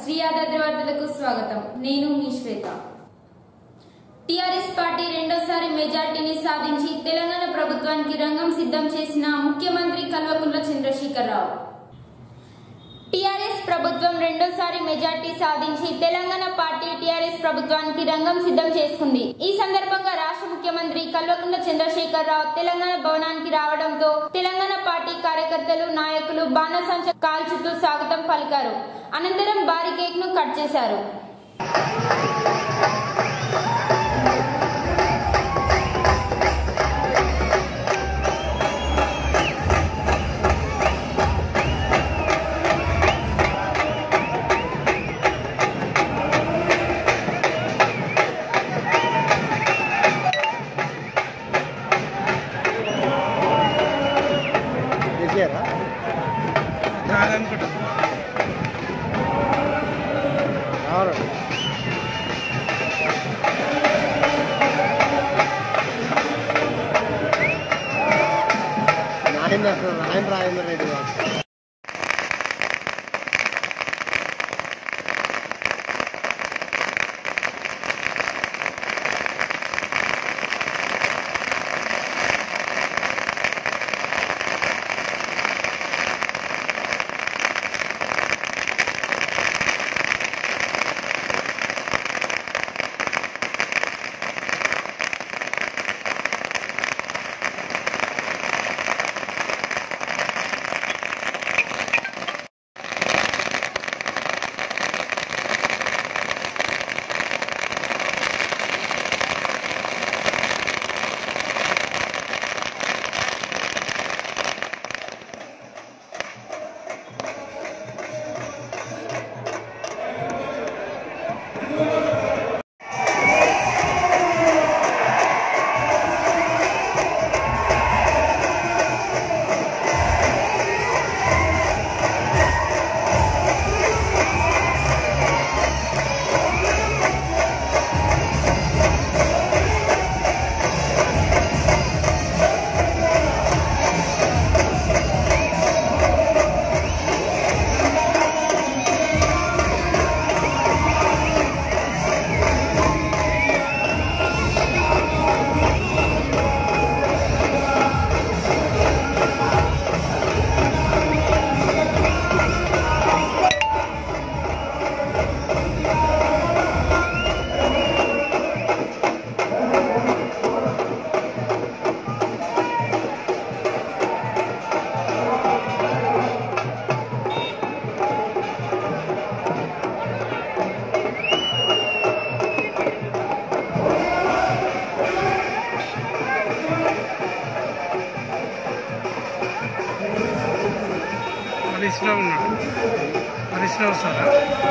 శ్రీ యాదాద్రి వార్తలకు స్వాగతం నేను మీ శ్వేత టిఆర్ఎస్ పార్టీ రెండోసారి మెజార్టీని సాధించి తెలంగాణ ప్రభుత్వానికి రంగం సిద్ధం చేసిన ముఖ్యమంత్రి కల్వకుంట్ల చంద్రశేఖరరావు టిఆర్ఎస్ ప్రభుత్వం రెండోసారి మెజార్టీ సాధించి తెలంగాణ పార్టీ టిఆర్ఎస్ ప్రభుత్వానికి రంగం సిద్ధం చేసుకుంది ఈ సందర్భంగా రాష్ట్ర ముఖ్యమంత్రి కల్వకుంట్ల చంద్రశేఖరరావు తెలంగాణ భవనానికి రావడంతో తెలంగాణ పార్టీ కార్యకర్తలు నాయకులు బాణసంచ కాల్చుతూ స్వాగతం పలికారు అనంతరం భారీ కేక్ ను కట్ చేశారు కేసీఆరా కాదనుకుంటా అవును నాయన నాయన రాజేంద్ర రెడ్డి గారు హరీష్ రావు ఉన్నాడు హరీష్ రావు సారా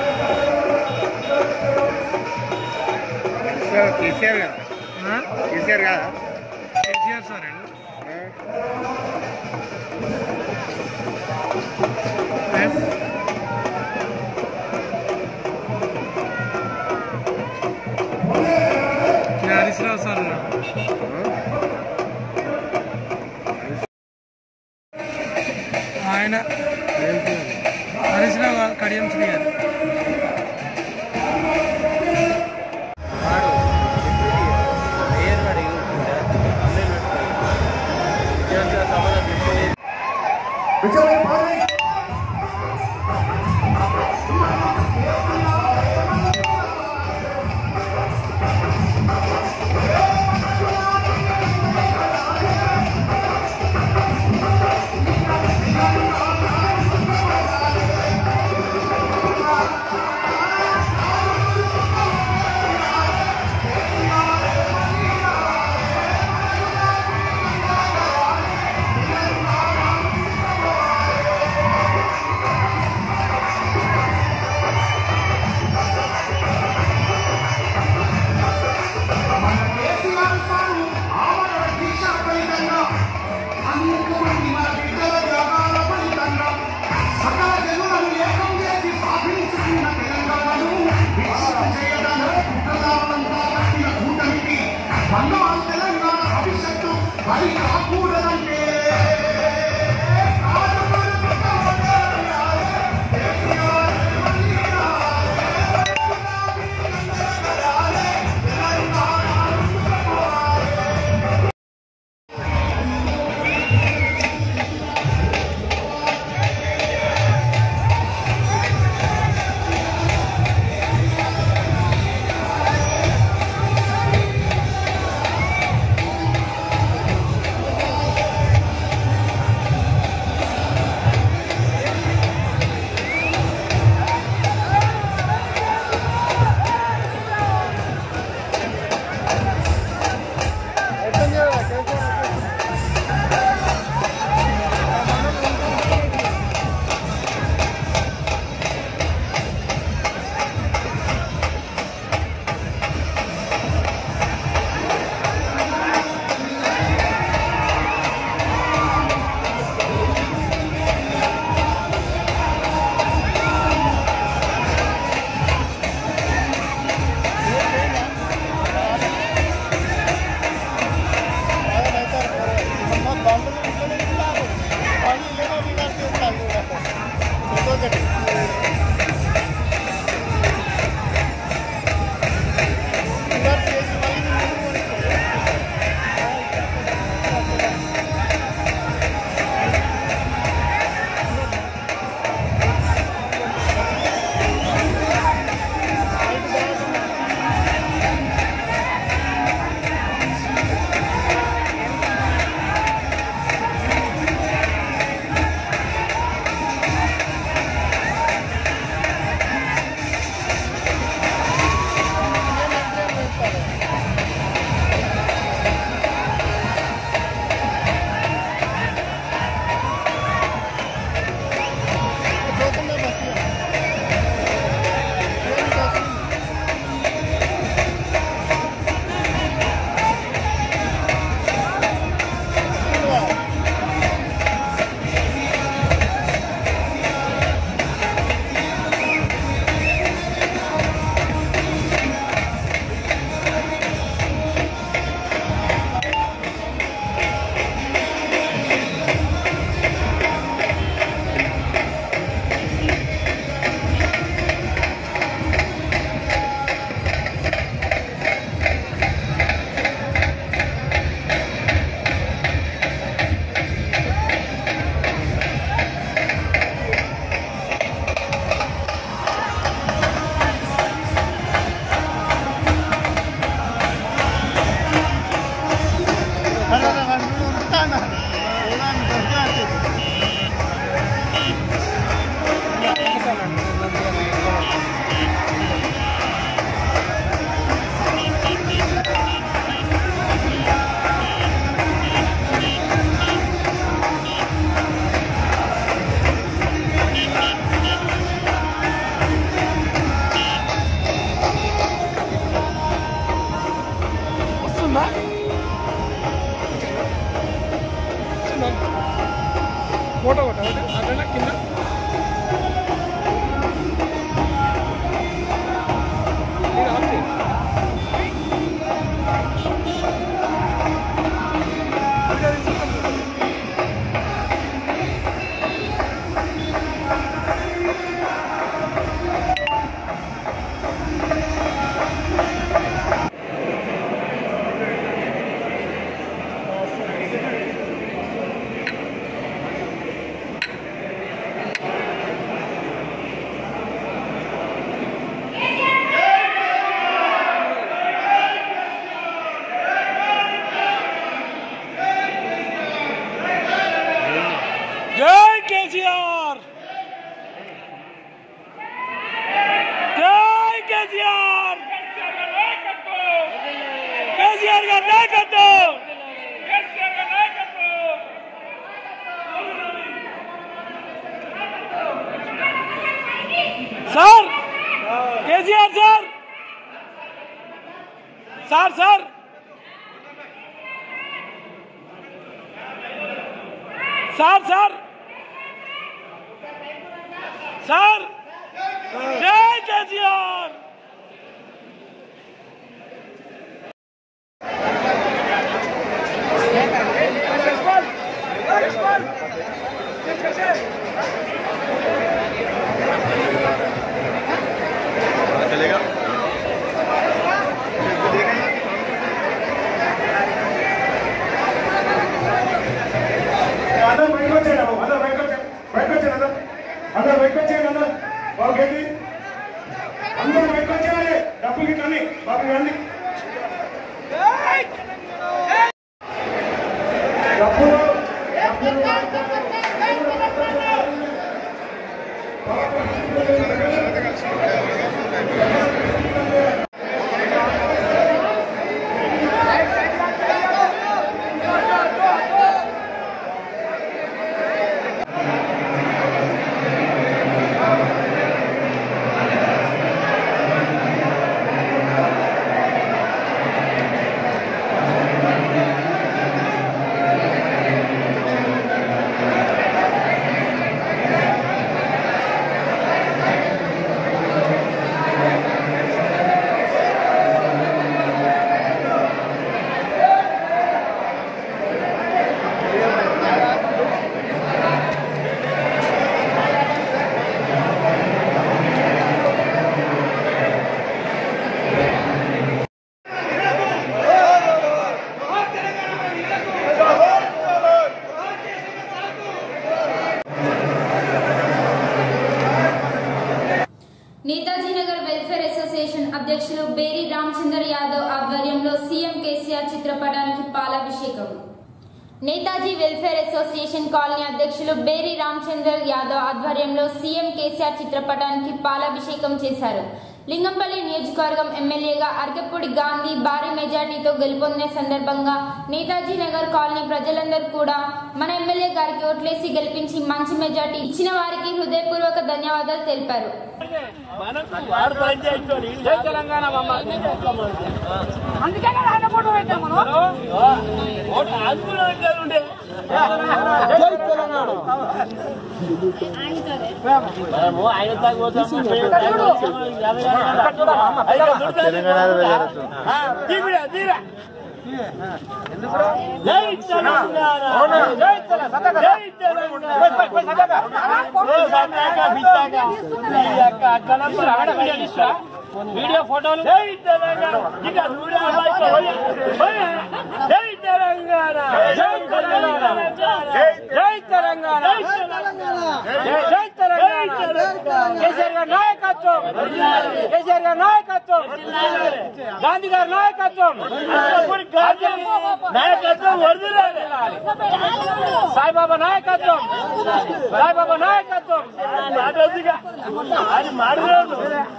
కేసీఆర్ కదా ఆ? కేసీఆర్ కదా కేసీఆర్ సార్ అండి హరీష్ రావు సార్ ఉన్నాడు ఆయన హరీష్ రావు కాదు, కడియం శ్రీ గారు వాడు మేయర్ వాడు అందరూ విద్యార్థుల సభలో పెట్టుకుని Vijayawada parliament sir KCR sir sir sir sir sir sir జై కేసీఆర్ అందరూ బయటకు వచ్చేయండి బాబు. అందరూ బయటకు వచ్చేయండి. బయటకు వచ్చేయండి అందరూ. అందరూ బయటకు వచ్చేయండి అందరూ. బాబు గట్టి. అందరూ బయటకు వచ్చేయాలి. డబ్బులు గిట్ల అన్ని. బాబు ఇవ్వండి. డబ్బులు డబ్బులు నేతాజీ నగర్ వెల్ఫేర్ అసోసియేషన్ అధ్యక్షులు బేరి రామచందర్ యాదవ్ ఆధ్వర్యంలో సీఎం కేసీఆర్ చిత్రపటానికి పాలాభిషేకం నేతాజీ వెల్ఫేర్ అసోసియేషన్ కాలనీ అధ్యక్షులు బేరి రామచందర్ యాదవ్ ఆధ్వర్యంలో సీఎం కేసీఆర్ చిత్రపటానికి పాలాభిషేకం చేశారు లింగంపల్లి నియోజకవర్గం ఎమ్మెల్యేగా అర్గపూడి గాంధీ భారీ మెజార్టీతో గెలుపొందిన సందర్భంగా నేతాజీ నగర్ కాలనీ ప్రజలందరూ కూడా మన ఎమ్మెల్యే గారికి ఓట్లేసి గెలిపించి మంచి మెజార్టీ ఇచ్చిన వారికి హృదయపూర్వక ధన్యవాదాలు తెలిపారు అందుకే కదా ఆయన ఫోటో పెట్టాం మనం వీడియో ఫోటోలు జై తెలంగాణ ఇంకా వీడియో జై తెలంగాణ జై తెలంగాణ జై తెలంగాణ జై తెలంగాణ కేసీఆర్ గారి నాయకత్వం కేసీఆర్ గారి నాయకత్వం గాంధీ గారి నాయకత్వం నాయకత్వం వదిలేదు సాయిబాబా నాయకత్వం సాయిబాబా నాయకత్వం అది మాడలేదు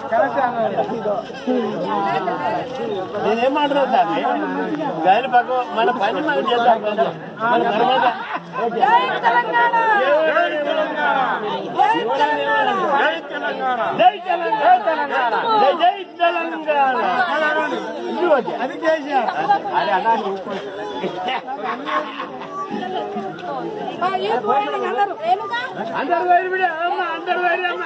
నేనేం మాట్లాడతాను గాయలు పక్క మన పని మనం చేద్దాం మన తర్వాత జై తెలంగాణ జై తెలంగాణ జై తెలంగాణ జై తెలంగాణ జై జై తెలంగాణ అది కేసీఆర్ అరే అన్నా ఆ, ఈ పోయింది అందరూ అందరు వేరు బిడ్డ అమ్మ అందరు వేరు అమ్మ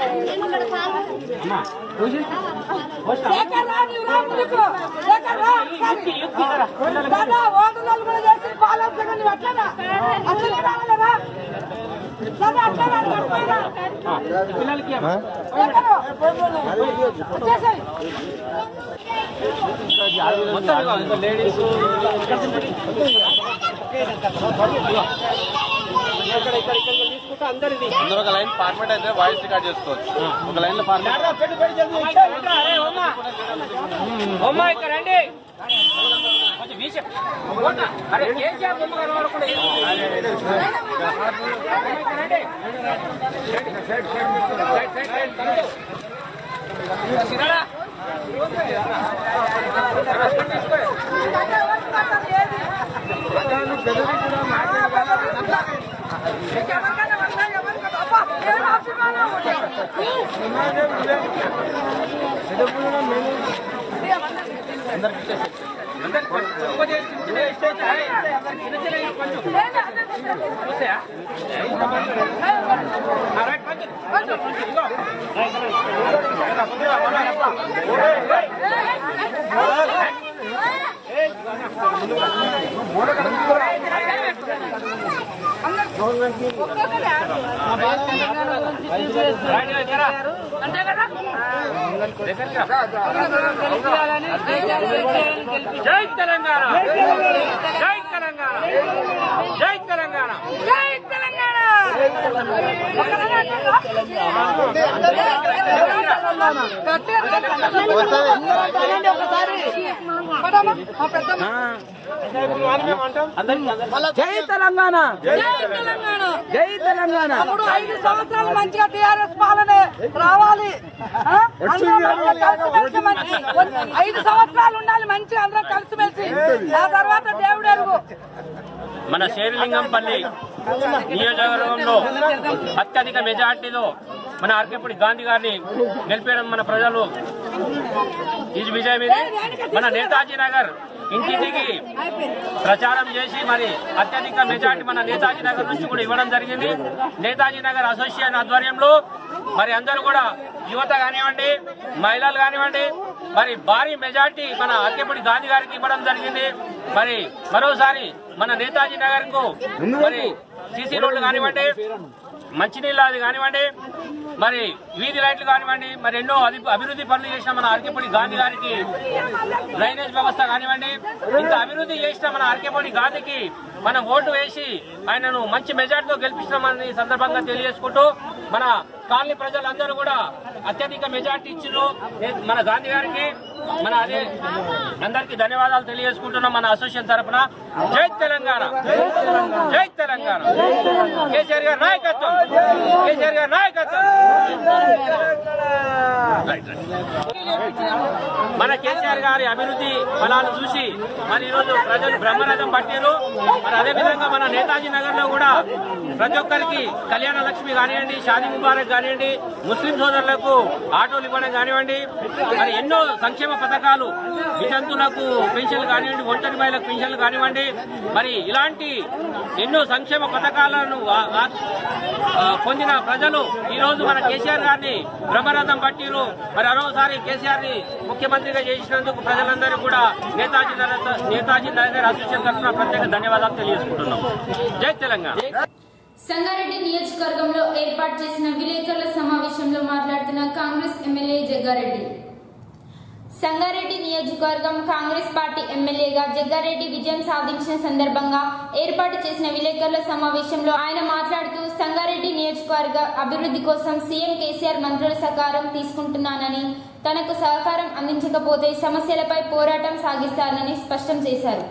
శేఖర్ రా నీవు రా ముందుకు శేఖర్ రా ఒకసారి. దాదా ఓటర్లు కూడా చేసి పాలన నువ్వు అట్లనా అట్లనే రావాలరా దాదా అట్లా పడిపోయినా శేఖరు వచ్చేసాయి అందరూ ఒక లైన్ ఫార్మేట్ అయితే వాయిస్ రికార్డ్ చేసుకోవచ్చు ఒక లైన్ లో ఫార్మేట్ అమ్మా ఇక్కడ రండి కొంచెం వీసే అరే కేసీఆర్ బొమ్మ కనబడకుండా ఎవరికైనా వస్తాయి, ఎవరికైనా అబ్బా, ఏం అభిమానం. అంతే కదా జై తెలంగాణ జై తెలంగాణ జై తెలంగాణ జై తెలంగాణ జై తెలంగాణ జై తెలంగాణ జై తెలంగాణ అప్పుడు ఐదు సంవత్సరాలు మంచిగా టీఆర్ఎస్ పాలనే రావాలి ఆ? అందరం మంచిగా కలిసిమెలిసి మంచి ఐదు సంవత్సరాలు ఉండాలి మంచిగా అందరం కలిసిమెలిసి ఆ తర్వాత దేవుడు ఎరుగు మన శేరిలింగంపల్లి నియోజకవర్గంలో అత్యధిక మెజార్టీలో మన అరకెప్పుడు గాంధీ గారిని గెలిపేయడం మన ప్రజలు ఇది విజయం ఇది మన నేతాజీ నగర్ ఇంటింటికి ప్రచారం చేసి మరి అత్యధిక మెజార్టీ మన నేతాజీ నగర్ నుంచి కూడా ఇవ్వడం జరిగింది నేతాజీ నగర్ అసోసియేషన్ ఆధ్వర్యంలో మరి అందరూ కూడా యువత కానివ్వండి మహిళలు కానివ్వండి మరి భారీ మెజార్టీ మన అరకెప్పుడు గాంధీ గారికి ఇవ్వడం జరిగింది మరి మరోసారి మన నేతాజీ నగర్ కు మరి సీసీ రోడ్లు కానివ్వండి మంచినీళ్ళ అది కానివ్వండి మరి వీధి లైట్లు కానివ్వండి మరి ఎన్నో అభి- అభివృద్ధి పనులు చేసిన మన అరకెపొడి గాంధీ గారికి డ్రైనేజ్ వ్యవస్థ కానివ్వండి ఇంత అభివృద్ధి చేసిన మన అరకెపొడి గాంధీకి మనం ఓటు వేసి ఆయనను మంచి మెజార్టీతో గెలిపించినామని ఈ సందర్భంగా తెలియజేసుకుంటూ మన కాలనీ ప్రజలందరూ కూడా అత్యధిక మెజార్టీ ఇచ్చిండ్రు మన గాంధీ గారికి మన అదే అందరికీ ధన్యవాదాలు తెలియజేసుకుంటున్నాం మన అసోసియేషన్ తరఫున జై తెలంగాణ జై తెలంగాణ కేసీఆర్ గారి నాయకత్వం కేసీఆర్ గారి నాయకత్వం రైట్, రైట్. మన కేసీఆర్ గారి అభివృద్ధి ఫలాలు చూసి మరి ఈరోజు ప్రజలు బ్రహ్మరథం పట్టారు మరి అదే విధంగా మన నేతాజీ నగర్ లో కూడా ప్రతి ఒక్కరికి కళ్యాణ లక్ష్మి కానివ్వండి షాదీ ముబారక్ కానివ్వండి ముస్లిం సోదరులకు ఆటోలు ఇవ్వడం కానివ్వండి మరి ఎన్నో సంక్షేమ పథకాలు వితంతులకు పెన్షన్లు కానివ్వండి ఒంటరి మహిళలకు పెన్షన్లు కానివ్వండి మరి ఇలాంటి ఎన్నో సంక్షేమ పథకాలను ఆ- ఆ- ఆ, పొందిన ప్రజలు ఈ రోజు మన కేసీఆర్ గారిని బ్రహ్మరథం పట్టిరు మరి మరోసారి కేసీఆర్ ని ముఖ్యమంత్రిగా చేసినందుకు ప్రజలందరూ కూడా నేతాజీ నగర్ నేతాజీ నగర్ అసోసియేషన్ తరఫున ప్రత్యేక ధన్యవాదాలు తెలియజేసుకుంటున్నాం జై తెలంగాణ సంగారెడ్డి నియోజకవర్గంలో ఏర్పాటు చేసిన విలేకరుల సమావేశంలో మాట్లాడుతున్న కాంగ్రెస్ ఎమ్మెల్యే జగ్గారెడ్డి సంగారెడ్డి నియోజకవర్గం కాంగ్రెస్ పార్టీ ఎమ్మెల్యేగా జగ్గారెడ్డి విజయం సాధించిన సందర్భంగా ఏర్పాటు చేసిన విలేకరుల సమావేశంలో ఆయన మాట్లాడుతూ సంగారెడ్డి నియోజకవర్గ అభివృద్ధి కోసం సీఎం కేసీఆర్ మంత్రుల సహకారం తీసుకుంటున్నానని తనకు సహకారం అందించకపోతే సమస్యలపై పోరాటం సాగిస్తానని స్పష్టం చేశారు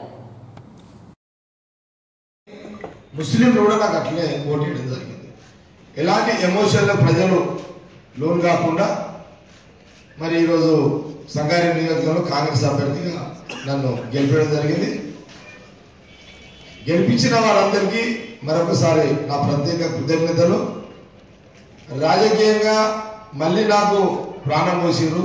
ముస్లింలు కూడా నాకు అట్లనే ఓటేయడం జరిగింది ఎలాంటి ఎమోషన్లో ప్రజలు లోన్ కాకుండా మరి ఈరోజు సంగారెడ్డి నియోజకవర్గంలో కాంగ్రెస్ అభ్యర్థిగా నన్ను గెలిపడం జరిగింది గెలిపించిన వారందరికీ మరొకసారి నా ప్రత్యేక కృతజ్ఞతలు రాజకీయంగా మళ్ళీ నాకు ప్రాణం పోసిరు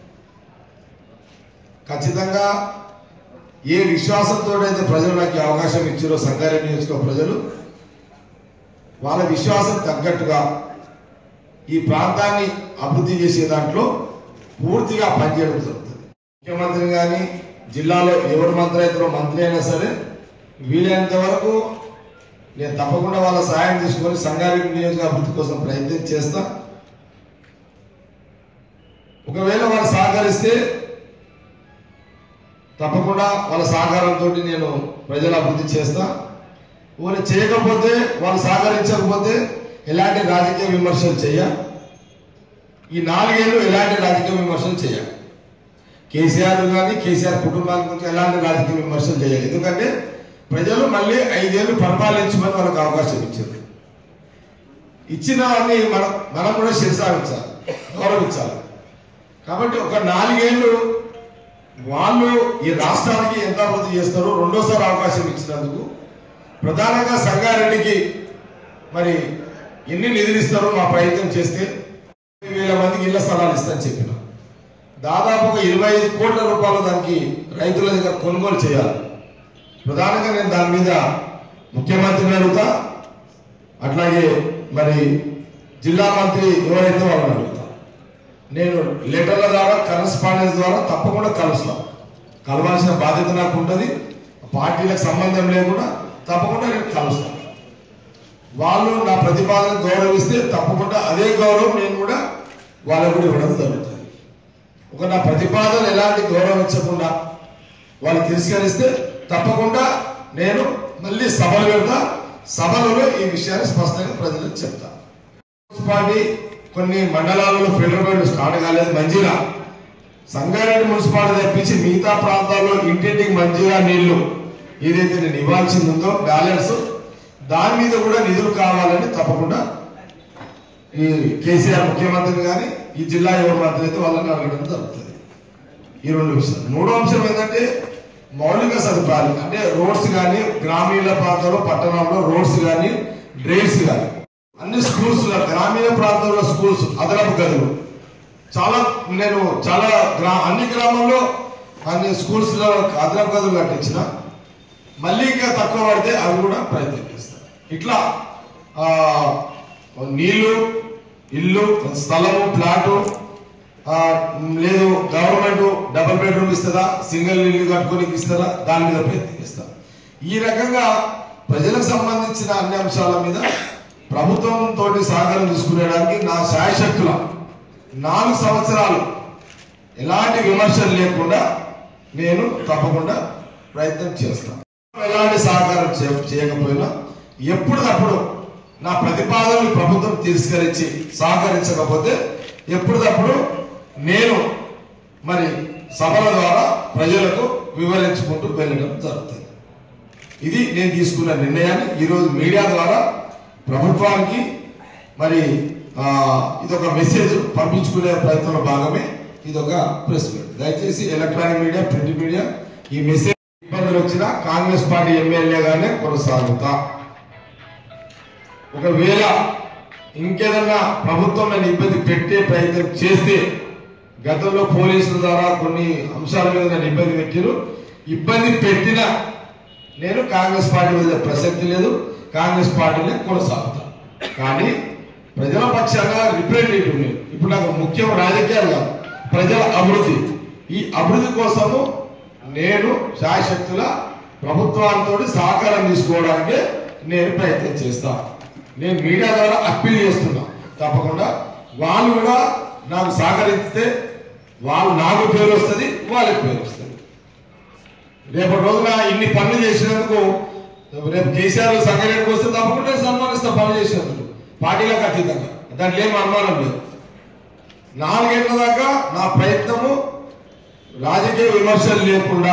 ఖచ్చితంగా ఏ విశ్వాసంతో అయితే ప్రజలు నాకు ఈ అవకాశం ఇచ్చారో సంగారెడ్డి నియోజకవర్గ ప్రజలు వాళ్ళ విశ్వాసం తగ్గట్టుగా ఈ ప్రాంతాన్ని అభివృద్ధి చేసే దాంట్లో పూర్తిగా పనిచేయడం జరుగుతుంది ముఖ్యమంత్రి కానీ జిల్లాలో ఎవరు మంత్రి అవుతారో మంత్రి అయినా సరే వీలైనంత వరకు నేను తప్పకుండా వాళ్ళ సహాయం తీసుకొని సంగారెడ్డి నియోజక అభివృద్ధి కోసం ప్రయత్నం చేస్తా ఒకవేళ వాళ్ళు సహకరిస్తే తప్పకుండా వాళ్ళ సహకారంతో నేను ప్రజల అభివృద్ధి చేస్తా వాళ్ళు చేయకపోతే వాళ్ళు సహకరించకపోతే ఎలాంటి రాజకీయ విమర్శలు చేయ ఈ నాలుగేళ్ళు ఎలాంటి రాజకీయ విమర్శలు చేయ కేసీఆర్ కానీ కేసీఆర్ కుటుంబానికి గురించి ఎలాంటి రాజకీయ విమర్శలు చేయాలి ఎందుకంటే ప్రజలు మళ్ళీ ఐదేళ్లు పరిపాలించమని వాళ్ళకి అవకాశం ఇచ్చారు ఇచ్చిన వారిని మనం మనం కూడా శిరసావించాలి గౌరవించాలి కాబట్టి ఒక నాలుగేళ్లు వాళ్ళు ఈ రాష్ట్రానికి ఎంత అభివృద్ధి చేస్తారో రెండోసారి అవకాశం ఇచ్చినందుకు ప్రధానంగా సంగారెడ్డికి మరి ఎన్ని నిధులు ఇస్తారో మా ప్రయత్నం చేస్తే వేల మందికి ఇళ్ల స్థలాలు ఇస్తానని చెప్పిన దాదాపు ఒక ఇరవై ఐదు కోట్ల రూపాయలు దానికి రైతుల దగ్గర కొనుగోలు చేయాలి ప్రధానంగా నేను దాని మీద ముఖ్యమంత్రిని అడుగుతా అట్లాగే మరి జిల్లా మంత్రి ఎవరైతే వాళ్ళని అడుగుతా నేను లెటర్ల ద్వారా కరస్పాండెన్స్ ద్వారా తప్పకుండా కలుస్తాను కలవాల్సిన బాధ్యత నాకు ఉంటుంది పార్టీలకు సంబంధం లేకుండా తప్పకుండా నేను కలుస్తాను వాళ్ళు నా ప్రతిపాదన గౌరవిస్తే తప్పకుండా అదే గౌరవం నేను కూడా వాళ్ళకు కూడా ఇవ్వడం జరుగుతుంది ఒక నా ప్రతిపాదన ఎలాంటి గౌరవించకుండా వాళ్ళు తిరస్కరిస్తే తప్పకుండా నేను మళ్ళీ సభలు పెడతా సభలలో ఈ విషయాన్ని స్పష్టంగా ప్రజలకు చెప్తా మున్సిపాలిటీ కొన్ని మండలాలలో ఫిల్టర్ స్టార్ట్ కాలేదు మంచిగా సంగారెడ్డి మున్సిపాలిటీ తప్పించి మిగతా ప్రాంతాల్లో ఇంటింటికి మంచిగా నీళ్లు ఏదైతే నేను ఇవ్వాల్సింది ఉందో బ్యాలెన్స్ దాని మీద కూడా నిధులు కావాలని తప్పకుండా ఈ కేసీఆర్ ముఖ్యమంత్రిని కానీ ఈ జిల్లా యువ మంత్రి అయితే వాళ్ళని అడగడం జరుగుతుంది ఈ రెండు విషయాలు మూడో అంశం ఏంటంటే మౌలిక సదుపాయాలు అంటే రోడ్స్ కానీ గ్రామీణ ప్రాంతాల్లో పట్టణంలో రోడ్స్ కానీ డ్రైన్స్ కానీ అన్ని స్కూల్స్ గ్రామీణ ప్రాంతాల్లో స్కూల్స్ అదనపు గదులు చాలా నేను చాలా గ్రా అన్ని గ్రామాల్లో అన్ని స్కూల్స్ లో అదనపు గదులు కట్టించిన మళ్ళీ ఇంకా తక్కువ పడితే అవి కూడా ప్రయత్నం చేస్తాను ఇట్లా ఆ, నీళ్లు ఇల్లు స్థలము ప్లాటు ఆ, లేదు గవర్నమెంట్ డబుల్ బెడ్రూమ్ ఇస్తుందా సింగిల్ ఇల్లు కట్టుకొని ఇస్తుందా దాని మీద ప్రయత్నం చేస్తాం ఈ రకంగా ప్రజలకు సంబంధించిన అన్ని అంశాల మీద ప్రభుత్వం తోటి సహకారం తీసుకునేడానికి నా శాయశక్తుల నాలుగు సంవత్సరాలు ఎలాంటి విమర్శలు లేకుండా నేను తప్పకుండా ప్రయత్నం చేస్తాను ఎలాంటి సహకారం చే- చేయకపోయినా ఎప్పటికప్పుడు నా ప్రతిపాదనలు ప్రభుత్వం తిరస్కరించి సహకరించకపోతే ఎప్పటికప్పుడు నేను మరి సభల ద్వారా ప్రజలకు వివరించుకుంటూ వెళ్ళడం జరుగుతుంది ఇది నేను తీసుకున్న నిర్ణయాన్ని ఈరోజు మీడియా ద్వారా ప్రభుత్వానికి మరి ఆ, ఇదొక మెసేజ్ పంపించుకునే ప్రయత్నంలో భాగమే ఇదొక ప్రెస్ మీట్ దయచేసి ఎలక్ట్రానిక్ మీడియా ప్రింట్ మీడియా ఈ మెసేజ్ ఇబ్బందులు వచ్చినా కాంగ్రెస్ పార్టీ ఎమ్మెల్యేగానే కొనసాగుతా ఒకవేళ ఇంకేదన్నా ప్రభుత్వం నన్ను ఇబ్బంది పెట్టే ప్రయత్నం చేస్తే గతంలో పోలీసుల ద్వారా కొన్ని అంశాల మీద నన్ను ఇబ్బంది పెట్టారు ఇబ్బంది పెట్టిన నేను కాంగ్రెస్ పార్టీ వదిలే ప్రసక్తి లేదు కాంగ్రెస్ పార్టీనే కొనసాగుతా కానీ ప్రజల పక్షాన రిప్రజెంటేటివ్ నేను ఇప్పుడు నాకు ముఖ్యం రాజకీయాలు కాదు ప్రజల అభివృద్ధి ఈ అభివృద్ధి కోసము నేను శాయశక్తుల ప్రభుత్వాలతో సహకారం తీసుకోవడానికి నేను ప్రయత్నం చేస్తా నేను మీడియా ద్వారా అప్పీల్ చేస్తున్నా తప్పకుండా వాళ్ళు కూడా నాకు సహకరిస్తే వాళ్ళు నాకు పేరు వస్తుంది వాళ్ళకి పేరు వస్తుంది రేపటి రోజున ఇన్ని పనులు చేసినందుకు రేపు కేసీఆర్ సంగారెడ్డికి వస్తే తప్పకుండా సన్మానిస్తా పనులు చేసినందుకు పార్టీలకు అతీతంగా దాంట్లో ఏం అనుమానం లేదు నాలుగేళ్ల దాకా నా ప్రయత్నము రాజకీయ విమర్శలు లేకుండా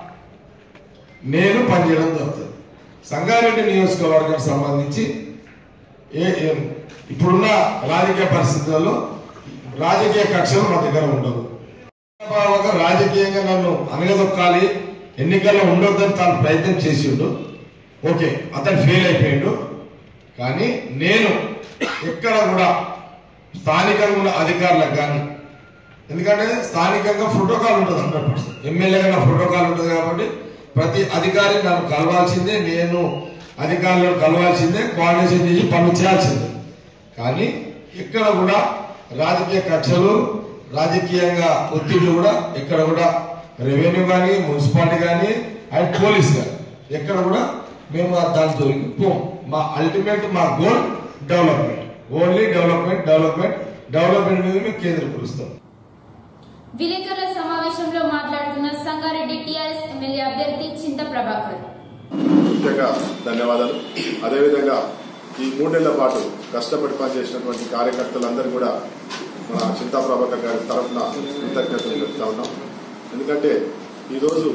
నేను పనిచేయడం జరుగుతుంది సంగారెడ్డి నియోజకవర్గానికి సంబంధించి ఏ ఏ- ఇప్పుడున్న రాజకీయ పరిస్థితులలో రాజకీయ కక్షలు మా దగ్గర ఉండవు చంద్రబాబు రాజకీయంగా నన్ను అనగదొక్కాలి ఎన్నికల్లో ఉండొద్దని తాను ప్రయత్నం చేసిండు ఓకే అతను ఫెయిల్ అయిపోయిండు కానీ నేను ఎక్కడ కూడా స్థానికంగా ఉన్న అధికారులకు కానీ ఎందుకంటే స్థానికంగా ప్రోటోకాల్ ఉంటుంది హండ్రెడ్ పర్సెంట్ ఎమ్మెల్యేగా నా ప్రోటోకాల్ ఉంటుంది కాబట్టి ప్రతి అధికారి నన్ను కలవాల్సిందే నేను అధికారులను కలవాల్సిందే కోఆర్డినేషన్ చేసి పనులు చేయాల్సిందే కానీ ఇక్కడ కూడా రాజకీయ కక్షలు రాజకీయంగా ఒత్తిళ్లు కూడా ఎక్కడ కూడా రెవెన్యూ కానీ మున్సిపాలిటీ కానీ అండ్ పోలీస్ కానీ ఎక్కడ కూడా మేము ఆ దాని జోలికి పోం మా అల్టిమేట్ మా goal development only development development development మీద మేము కేంద్రీకరిస్తాం విలేకరుల సమావేశంలో మాట్లాడుతున్న సంగారెడ్డి టీఆర్ఎస్ ఎమ్మెల్యే అభ్యర్థి చింత ప్రభాకర్ ముఖ్యంగా ధన్యవాదాలు అదేవిధంగా ఈ మూడేళ్ల పాటు కష్టపడి పనిచేసినటువంటి కార్యకర్తలందరూ కూడా మన చింతా ప్రభాకర్ గారి తరఫున కృతజ్ఞతలు చెప్తా ఉన్నాం ఎందుకంటే ఈరోజు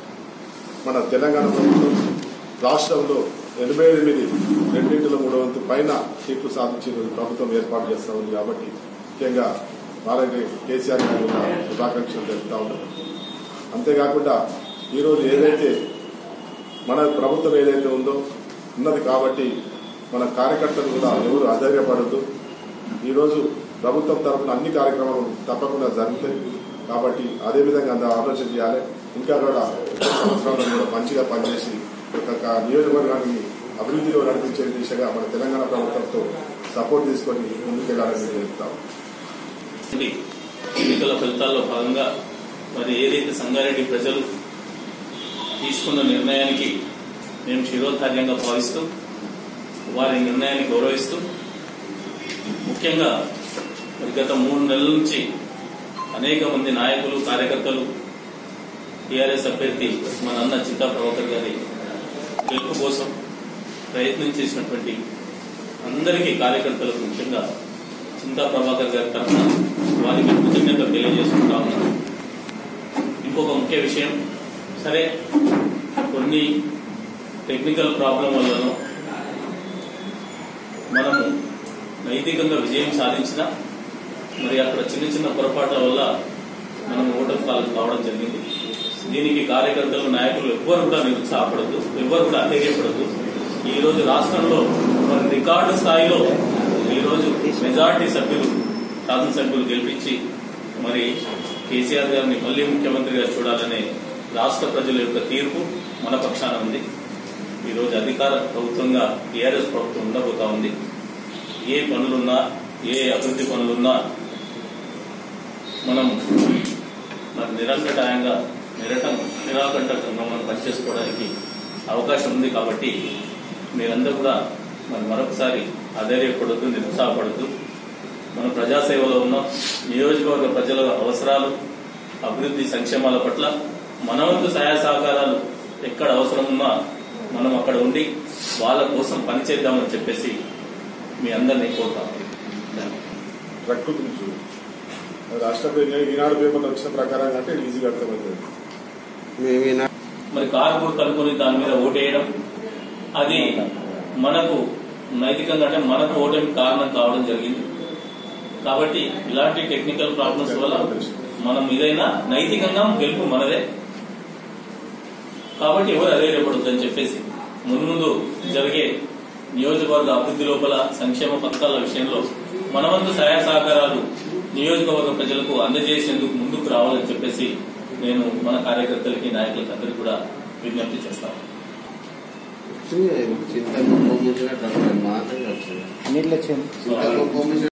మన తెలంగాణ ప్రభుత్వం రాష్ట్రంలో ఎనభై ఎనిమిది రెండింటిలో మూడో వంతు పైన సీట్లు సాధించి ఈరోజు ప్రభుత్వం ఏర్పాటు చేస్తా ఉంది కాబట్టి ముఖ్యంగా వారికి కేసీఆర్ గారి యొక్క శుభాకాంక్షలు తెలుపుతా ఉన్నాం అంతేకాకుండా ఈరోజు ఏదైతే మన ప్రభుత్వం ఏదైతే ఉందో ఉన్నది కాబట్టి మన కార్యకర్తలు కూడా ఎవరు అధైర్యపడద్దు ఈరోజు ప్రభుత్వం తరఫున అన్ని కార్యక్రమాలు తప్పకుండా జరుగుతాయి కాబట్టి అదే విధంగా అందరూ ఆలోచన చేయాలి ఇంకా కూడా వచ్చే సంవత్సరాల్లో కూడా మంచిగా పనిచేసి ఒక క- నియోజకవర్గాన్ని అభివృద్ధిలో నడిపించే దిశగా మన తెలంగాణ ప్రభుత్వంతో సపోర్ట్ తీసుకొని ముందుకెళ్లాలని చెప్తాం ఉంది. ఎన్నికల ఫలితాల్లో భాగంగా మరి ఏదైతే సంగారెడ్డి ప్రజలు తీసుకున్న నిర్ణయానికి మేము శిరోధార్యంగా భావిస్తూ వారి నిర్ణయాన్ని గౌరవిస్తూ ముఖ్యంగా మరి గత మూడు నెలల నుంచి అనేక మంది నాయకులు కార్యకర్తలు టీఆర్ఎస్ అభ్యర్థి మన అన్న చింతా ప్రభాకర్ గారి గెలుపు కోసం ప్రయత్నం చేసినటువంటి అందరికీ కార్యకర్తలకు ముఖ్యంగా చింతా ప్రభాకర్ గారి తరఫున వారికి కృతజ్ఞతలు తెలియజేసుకుంటా ఉన్నాను ఇంకొక ముఖ్య విషయం సరే కొన్ని టెక్నికల్ ప్రాబ్లం వల్లనో మనము నైతికంగా విజయం సాధించిన మరి అక్కడ చిన్న చిన్న పొరపాట్ల వల్ల మనం ఓటర్ పాలు కావడం జరిగింది దీనికి కార్యకర్తలు నాయకులు ఎవ్వరు కూడా నిరుత్సాహపడద్దు ఎవ్వరు కూడా అధైర్యపడద్దు ఈ రోజు రాష్ట్రంలో మరి రికార్డు స్థాయిలో ఈ రోజు మెజార్టీ సభ్యులు శాసనసభ్యులు గెలిపించి మరి కేసీఆర్ గారిని మళ్లీ ముఖ్యమంత్రిగా చూడాలనే రాష్ట్ర ప్రజల యొక్క తీర్పు మన పక్షాన ఉంది ఈ రోజు అధికార ప్రభుత్వంగా టీఆర్ఎస్ ప్రభుత్వం ఉండబోతా ఉంది ఏ పనులున్నా ఏ అభివృద్ధి పనులున్నా మనం మరి నిరంకటాయంగా నిరటం నిరాకంటకంగా మనం పనిచేసుకోవడానికి అవకాశం ఉంది కాబట్టి మీరందరూ కూడా మరి మరొకసారి అధైర్యపడద్దు నిరుత్సాహపడద్దు మన ప్రజాసేవలో ఉన్న నియోజకవర్గ ప్రజల అవసరాలు అభివృద్ధి సంక్షేమాల పట్ల మన వంతు సహాయ సహకారాలు ఎక్కడ అవసరం ఉన్నా మనం అక్కడ ఉండి వాళ్ళ కోసం పనిచేద్దామని చెప్పేసి మీ అందరినీ కోరుతాం ట్రక్ గురించి రాష్ట్ర పేరు ఈనాడు పేపర్లో వచ్చిన ప్రకారంగా అంటే ఈజీగా అర్థమవుతుంది మరి కారు కూడా కనుక్కొని దాని మీద ఓటేయడం అది మనకు నైతికంగా అంటే మనకు ఓటమి కారణం కావడం జరిగింది కాబట్టి ఇలాంటి టెక్నికల్ ప్రాబ్లమ్స్ వల్ల మనం ఇదైనా నైతికంగా గెలుపు మనదే కాబట్టి ఎవరు అధైర్యపడొద్దని చెప్పేసి మున్ముందు జరిగే నియోజకవర్గ అభివృద్ధి లోపల సంక్షేమ పథకాల విషయంలో మనవంతు సహాయ సహకారాలు నియోజకవర్గ ప్రజలకు అందజేసేందుకు ముందుకు రావాలని చెప్పేసి నేను మన కార్యకర్తలకి నాయకులకి అందరికీ కూడా విజ్ఞప్తి చేస్తాను చింతకు మాటలు వచ్చింది చింతకు